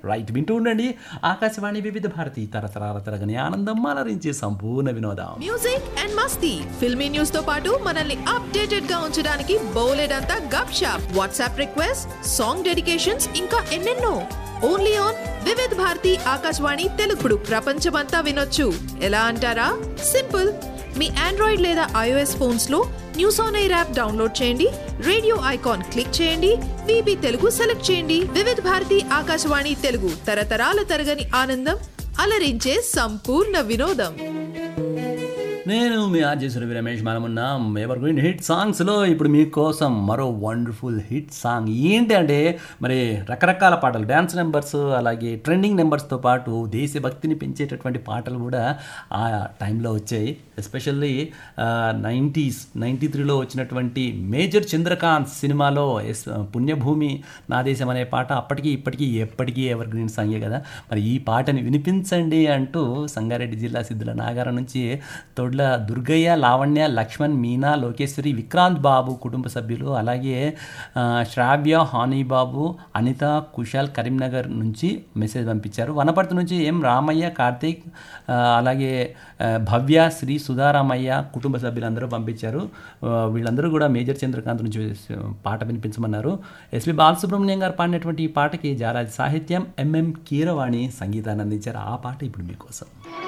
right వింటూ ఉండండి ఆకాశవాణి వివిధ భారతి తరతరాల తరగని ఆనందం అలరించే సంపూర్ణ వినోదం మ్యూజిక్ అండ్ మస్తీ ఫిల్మీ న్యూస్ తో పాటు మనల్ని అప్డేటెడ్ గా ఉంచడానికి బోలెడంతా gup shup WhatsApp request song dedications ఇంకా ఎన్నెన్నో ఓన్లీ ఆన్ వివిధ్ భారతి ఆకాశవాణి తెలుగుడు ప్రపంచమంతా వినొచ్చు ఎలా అంటారా సింపుల్ మీ ఆండ్రాయిడ్ లేదా ఐఓఎస్ ఫోన్స్ లో news on air app download చేయండి రేడియో ఐకాన్ క్లిక్ చేయండి విబి తెలుగు సెలెక్ట్ చేయండి వివిధ్ భారతి ఆకాశవాణి తెలుగు తరతరాల తరగని ఆనందం అలరించే సంపూర్ణ వినోదం నేను మీ ఆర్జేశ్వరి రమేష్ మనమున్నాం ఎవర్ గ్రీన్ హిట్ సాంగ్స్లో ఇప్పుడు మీకోసం మరో వండర్ఫుల్ హిట్ సాంగ్ ఏంటి అంటే మరి రకరకాల పాటలు డ్యాన్స్ నెంబర్స్ అలాగే ట్రెండింగ్ నెంబర్స్తో పాటు దేశభక్తిని పెంచేటటువంటి పాటలు కూడా ఆ టైంలో వచ్చాయి ఎస్పెషల్లీ నైంటీస్ నైంటీ త్రీలో వచ్చినటువంటి మేజర్ చంద్రకాంత్ సినిమాలో ఎస్ పుణ్యభూమి నా దేశం అనే పాట అప్పటికి ఇప్పటికీ ఎప్పటికీ ఎవర్ గ్రీన్ సాంగే కదా మరి ఈ పాటని వినిపించండి అంటూ సంగారెడ్డి జిల్లా సిద్ధుల నాగారం నుంచి తొడ్ల దుర్గయ్య లావణ్య లక్ష్మణ్ మీనా లోకేశ్వరి విక్రాంత్ బాబు కుటుంబ సభ్యులు అలాగే ఆ, శ్రావ్య హానీ బాబు అనిత కుశాల్ కరీంనగర్ నుంచి మెసేజ్ పంపించారు వనపర్తి నుంచి ఎం రామయ్య కార్తీక్ ఆ, అలాగే ఆ, భవ్య శ్రీ సుధారామయ్య కుటుంబ సభ్యులందరూ పంపించారు ఆ, వీళ్ళందరూ కూడా మేజర్ చంద్రకాంత్ నుంచి పాట వినిపించమన్నారు ఎస్పి బాలసుబ్రహ్మణ్యం గారు పాడినటువంటి ఈ పాటకి జారాజి సాహిత్యం ఎంఎం కీరవాణి సంగీతాన్ని అందించారు ఆ పాట ఇప్పుడు మీకోసం